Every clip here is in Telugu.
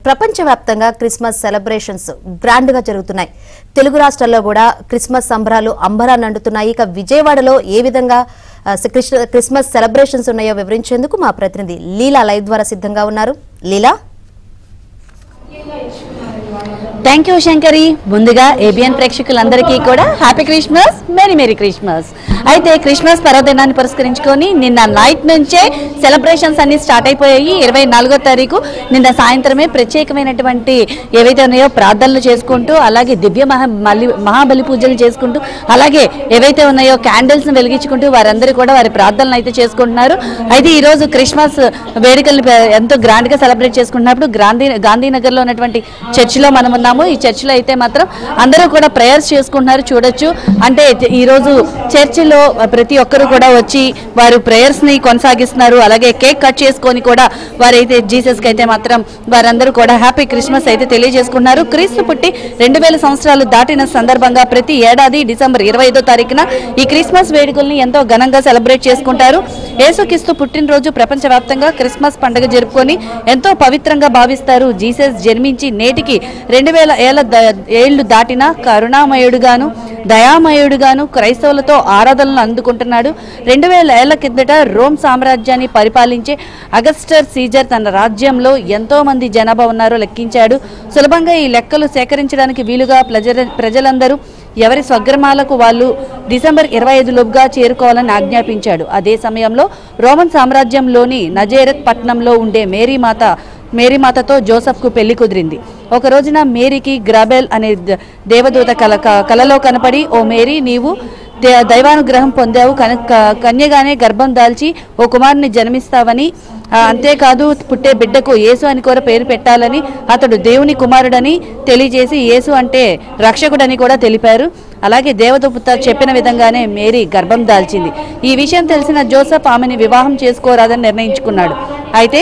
ప్రపంచవ్యాప్తంగా క్రిస్మస్ సెలబ్రేషన్స్ గ్రాండ్ గా జరుగుతున్నాయి తెలుగు రాష్ట్రాల్లో కూడా క్రిస్మస్ సంబరాలు అంబరాన్ని అండుతున్నాయి ఇక విజయవాడలో ఏ విధంగా ఆ, క్రిస్- క్రిస్మస్ సెలబ్రేషన్స్ ఉన్నాయో వివరించేందుకు మా ప్రతినిధి లీలా లైవ్ ద్వారా సిద్ధంగా ఉన్నారు లీలా థ్యాంక్ యూ శంకరి ముందుగా ఏబిఎన్ ప్రేక్షకులందరికీ కూడా happy Christmas merry merry Christmas అయితే క్రిస్మస్ పర్వదినాన్ని పురస్కరించుకొని నిన్న నైట్ నుంచే సెలబ్రేషన్స్ అన్ని స్టార్ట్ అయిపోయాయి ఇరవై నాలుగో తారీఖు నిన్న సాయంత్రమే ప్రత్యేకమైనటువంటి ఏవైతే ఉన్నాయో ప్రార్థనలు చేసుకుంటూ అలాగే దివ్య మహా మలి మహాబలి పూజలు చేసుకుంటూ అలాగే ఏవైతే ఉన్నాయో క్యాండిల్స్ ని వెలిగించుకుంటూ వారందరూ కూడా వారి ప్రార్థనలు అయితే చేసుకుంటున్నారు అయితే ఈ రోజు క్రిస్మస్ వేడుకలు ఎంతో గ్రాండ్ గా సెలబ్రేట్ చేసుకుంటున్నప్పుడు గాంధీ గాంధీనగర్ లో ఉన్నటువంటి చర్చిలో మనం ఉన్నాము ఈ చర్చిలో అయితే మాత్రం అందరూ కూడా ప్రేయర్స్ చేసుకుంటున్నారు చూడొచ్చు అంటే ఈ రోజు చర్చిలో ప్రతి ఒక్కరు కూడా వచ్చి వారు ప్రేయర్స్ ని కొనసాగిస్తున్నారు అలాగే కేక్ కట్ చేసుకొని కూడా వారైతే జీసస్ కి అయితే మాత్రం వారందరూ కూడా హ్యాపీ క్రిస్మస్ అయితే తెలియజేసుకున్నారు క్రీస్తు పుట్టి రెండు వేల సంవత్సరాలు దాటిన సందర్భంగా ప్రతి ఏడాది డిసెంబర్ ఇరవై ఐదో తారీఖున ఈ క్రిస్మస్ వేడుకల్ని ఎంతో ఘనంగా సెలబ్రేట్ చేసుకుంటారు యేసుక్రీస్తు పుట్టినరోజు ప్రపంచవ్యాప్తంగా క్రిస్మస్ పండుగ జరుపుకొని ఎంతో పవిత్రంగా భావిస్తారు జీసస్ జన్మించి నేటికి రెండు వేల ఏళ్ల ద- ఏళ్లు దాటిన కరుణామయుడుగాను దయామయుడుగాను క్రైస్తవులతో ఆరాధనలు అందుకుంటున్నాడు రెండు వేల ఏళ్ల కిందట రోమ్ సామ్రాజ్యాన్ని పరిపాలించే అగస్టర్ సీజర్ తన రాజ్యంలో ఎంతో మంది జనాభా ఉన్నారో లెక్కించాడు సులభంగా ఈ లెక్కలు సేకరించడానికి వీలుగా ప్రజల ప్రజలందరూ ఎవరి స్వగ్రామాలకు వాళ్ళు డిసెంబర్ ఇరవై ఐదు లోపుగా చేరుకోవాలని ఆజ్ఞాపించాడు అదే సమయంలో రోమన్ సామ్రాజ్యంలోని నజేరత్ పట్టణంలో ఉండే మేరీమాత మేరీమాతతో జోసఫ్కు పెళ్లి కుదిరింది ఒక రోజున మేరీకి గ్రాబెల్ అనే ద- దేవదూత కల క- కలలో కనపడి ఓ మేరీ నీవు దే- దైవానుగ్రహం పొందావు కనుక కన్యగానే గర్భం దాల్చి ఓ కుమారుని జన్మిస్తావని ఆ, అంతేకాదు పుట్టే బిడ్డకు యేసు అని కూడా పేరు పెట్టాలని అతడు దేవుని కుమారుడని తెలియజేసి యేసు అంటే రక్షకుడని కూడా తెలిపారు అలాగే దేవదూత చెప్పిన విధంగానే మేరీ గర్భం దాల్చింది ఈ విషయం తెలిసిన జోసఫ్ ఆమెని వివాహం చేసుకోరాదని నిర్ణయించుకున్నాడు అయితే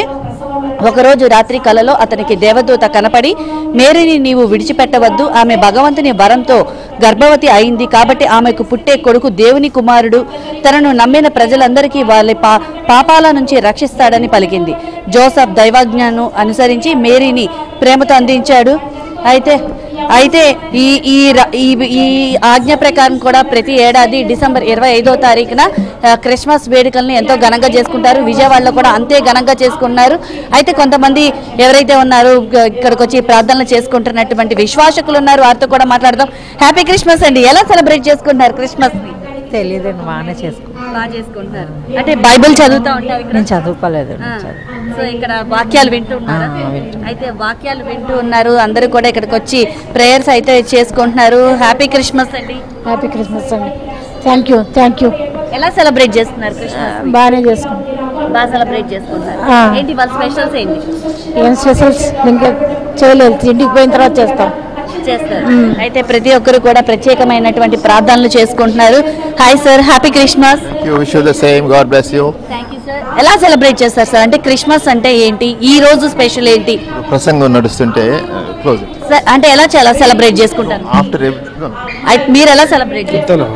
ఒకరోజు రాత్రి కలలో అతనికి దేవదూత కనపడి మేరీని నీవు విడిచిపెట్టవద్దు ఆమె భగవంతుని వరంతో గర్భవతి అయింది కాబట్టి ఆమెకు పుట్టే కొడుకు దేవుని కుమారుడు తనను నమ్మిన ప్రజలందరికీ వాళ్ళ పా పాపాల నుంచి రక్షిస్తాడని పలికింది జోసఫ్ దైవాజ్ఞను అనుసరించి మేరీని ప్రేమతో అందించాడు అయితే అయితే ఈ ఈ ర- ఈ ఈ ఆజ్ఞ ప్రకారం కూడా ప్రతి ఏడాది డిసెంబర్ ఇరవై ఐదో తారీఖున ఆ, క్రిస్మస్ వేడుకల్ని ఎంతో ఘనంగా చేసుకుంటారు విజయవాడలో కూడా అంతే ఘనంగా చేసుకున్నారు అయితే కొంతమంది ఎవరైతే ఉన్నారు గ- ఇక్కడికి వచ్చి ప్రార్థనలు చేసుకుంటున్నటువంటి విశ్వాసకులు ఉన్నారు వారితో కూడా మాట్లాడదాం హ్యాపీ క్రిస్మస్ అండి ఎలా సెలబ్రేట్ చేసుకుంటున్నారు క్రిస్మస్ ని తెలియదండి బాగానే చేసుకుంటాను బాగా చేసుకుంటున్నారు అంటే బైబిల్ చదువుతా ఉంటారు ఇక్కడ నేను చదువుకోలేదు ఆ, సో ఇక్కడ వాక్యాలు వింటూ ఉన్నారా ఆ, వింటున్నా. అయితే వాక్యాలు వింటూ ఉన్నారు అందరూ కూడా ఇక్కడికి వచ్చి ప్రేయర్స్ అయితే చేసుకుంటున్నారు హ్యాపీ క్రిస్మస్ అండి హ్యాపీ క్రిస్మస్ అండి థ్యాంక్ యూ థ్యాంక్ యూ ఎలా సెలబ్రేట్ చేస్తున్నారు క్రిస్మస్ బాగానే చేసుకుంటాం బాగా సెలబ్రేట్ చేసుకుంటున్నారు ఆ. ఏంటి వాళ్ళ స్పెషల్స్ ఏంటి ఏం స్పెషల్స్ ఇంకా చేయలేదు ఇంటికి పోయిన తర్వాత చేస్తాం చేస్తారు అయితే ప్రతి ఒక్కరు కూడా ప్రత్యేకమైనటువంటి ప్రార్థనలు చేసుకుంటున్నారు hi sir happy Christmas You wish you the same. God bless you. Thank you sir ఎలా సెలబ్రేట్ చేస్తారు సార్ అంటే క్రిస్మస్ అంటే ఏంటి ఈ రోజు స్పెషల్ ఏంటి ప్రసంగం నడుస్తుంటే క్లోజ్ సార్ అంటే ఎలా చాలా సెలబ్రేట్ చేసుకుంటారు ఆఫ్టర్ అయితే మీరు ఎలా సెలబ్రేట్ చేస్తారు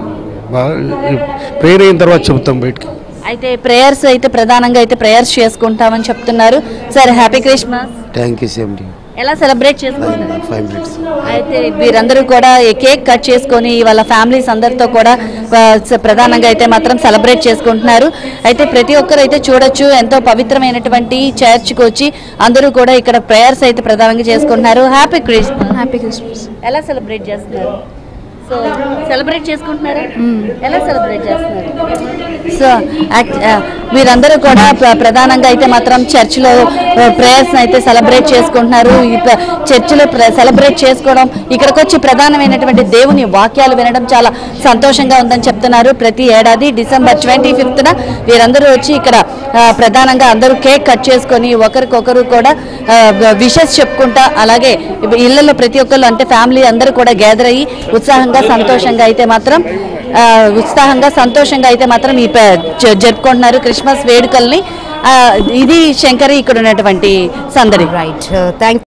చెప్తాను ప్రేయర్ అయిన తర్వాత చెప్తాం బయటికి అయితే ప్రేయర్స్ అయితే ప్రధానంగా అయితే ప్రేయర్స్ చేసుకుంటామని చెప్తున్నారు sir happy Christmas thank you same ఎలా సెలబ్రేట్ చేసుకుంటున్నారు ఫైవ్ మినిట్స్ అయితే వీరందరూ కూడా ఈ కేక్ కట్ చేసుకొని వాళ్ళ ఫ్యామిలీస్ అందరితో కూడా ఆ, స- ప్రధానంగా అయితే మాత్రం సెలబ్రేట్ చేసుకుంటున్నారు అయితే ప్రతి ఒక్కరు అయితే చూడొచ్చు ఎంతో పవిత్రమైనటువంటి చర్చ్కి వచ్చి అందరూ కూడా ఇక్కడ ప్రేయర్స్ అయితే ప్రధానంగా చేసుకుంటున్నారు హ్యాపీ క్రిస్మస్ హ్యాపీ క్రిస్మస్ ఎలా సెలబ్రేట్ చేస్తున్నారు సో సెలబ్రేట్ చేసుకుంటున్నారా ఎలా సెలబ్రేట్ చేస్తున్నారు సో యాక్ట్- ఆ, వీరందరూ కూడా ప్ర- ప్రధానంగా అయితే మాత్రం చర్చిలో ప్రేయర్స్ అయితే సెలబ్రేట్ చేసుకుంటున్నారు ఈ ప్ర- చర్చిలో సెలబ్రేట్ చేసుకోవడం ఇక్కడికి వచ్చి ప్రధానమైనటువంటి దేవుని వాక్యాలు వినడం చాలా సంతోషంగా ఉందని చెప్తున్నారు ప్రతి ఏడాది డిసెంబర్ ట్వంటీ ఫిఫ్త్న వీరందరూ వచ్చి ఇక్కడ ఆ, ప్రధానంగా అందరూ కేక్ కట్ చేసుకొని ఒకరికొకరు కూడా విషెస్ చెప్పుకుంటా అలాగే ఇళ్లలో ప్రతి ఒక్కళ్ళు అంటే ఫ్యామిలీ అందరూ కూడా గ్యాదర్ అయ్యి ఉత్సాహంగా సంతోషంగా అయితే మాత్రం ఆ, ఉత్సాహంగా సంతోషంగా అయితే మాత్రం ఈ ప- జ- జరుపుకుంటున్నారు క్రిస్మస్ వేడుకల్ని ఆ, ఇది శంకరి ఇక్కడ ఉన్నటువంటి సందడి రైట్ థ్యాంక్